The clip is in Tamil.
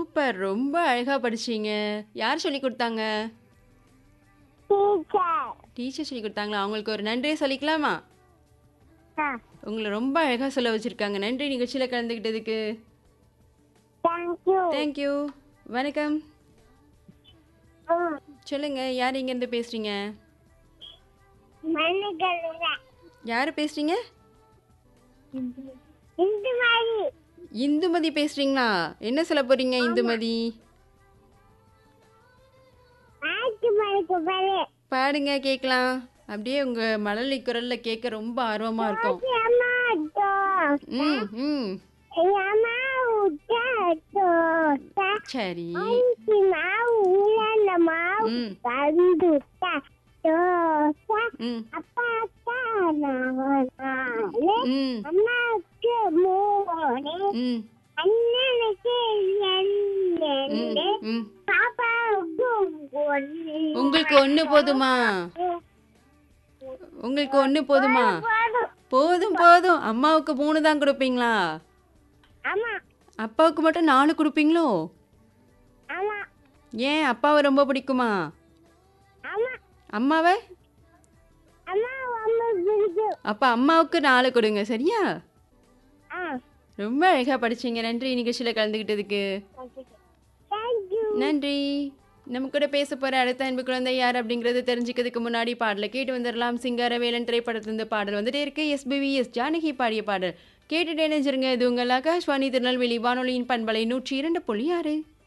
சூப்பர்! ரொம்ப அழகா படிச்சீங்க. யார் சொல்லிக் குடுத்தாங்க? டீச்சர். டீச்சர் சொல்லிக் குடுத்தாங்களா? அவங்களுக்கு ஒரு நன்றிய சொல்லிக்கலாமா? ஆ. உங்கள ரொம்ப அழகா சொல்ல வச்சிருக்காங்க. நன்றி நிகழ்ச்சியில கலந்துக்கிட்டதுக்கு. Thank you. Thank you. வணக்கம். ம். சொல்லுங்க. யார் எங்கேருந்து பேசுறீங்க? மன்னிக்கலுங்க. யாரு பேசுறீங்க? இந்த மாதிரி இந்துமதி பேசுறீங்களா? என்ன சொல்லப் போறீங்க இந்துமதி? ஆட்டு மணிக்கு பாரு பாடுங்க கேக்கலாம். அப்படியே உங்க மழலை குரல்ல கேட்க ரொம்ப ஆர்வமா இருக்கும். அம்மா தோ ம், ம். அம்மா உட்டா தோசை சரி. அரிசி மாவு உலர்ந்த மாவு ம், வந்துட்டா தோசை ம், அப்பாக்கா நாலு ம், அம்மாவுக்கு மூணு ம், அண்ணனுக்கு ம், ரெண்டு ம். பாப்பாவுக்கு ஒன்று உங்களுக்கு ஒண்ணு போதுமா? உங்களுக்கு ஒண்ணு போதுமா? போதும். போதும் போதும். அம்மாவுக்கு மூணு தான் கொடுப்பீங்களா? ஆமா அப்பாவுக்கு மட்டும் நாலு கொடுப்பீங்களோ? ஆமா ஏன் அப்பாவை ரொம்ப பிடிக்குமா? ஆமா அம்மாவை? அம்மா ரொம்ப பிடிக்கும் அப்ப அம்மாவுக்கு நாலு கொடுங்க சரியா? ஆ ரொம்ப அழகா படிச்சீங்க. நன்றி நிகழ்ச்சியில கலந்துக்கிட்டதுக்கு. தேங்க்யூ நன்றி. நம்ம கூட பேச போற அடுத்த அன்பு குழந்தை யார் அப்படிங்கறது தெரிஞ்சுக்கிறதுக்கு முன்னாடி பாடலை கேட்டு வந்துடலாம். சிங்காரவேலன் திரைப்படத்திலிருந்து பாடல் வந்துட்டே இருக்கு. எஸ்பிவி எஸ் ஜானகி பாடிய பாடல். கேட்டுட்டே நினைச்சிருங்க. இது உங்கள் ஆகாஷ்வாணி திருநெல்வேலி வானொலியின் பண்பலை நூற்றி இரண்டு புள்ளி ஆறு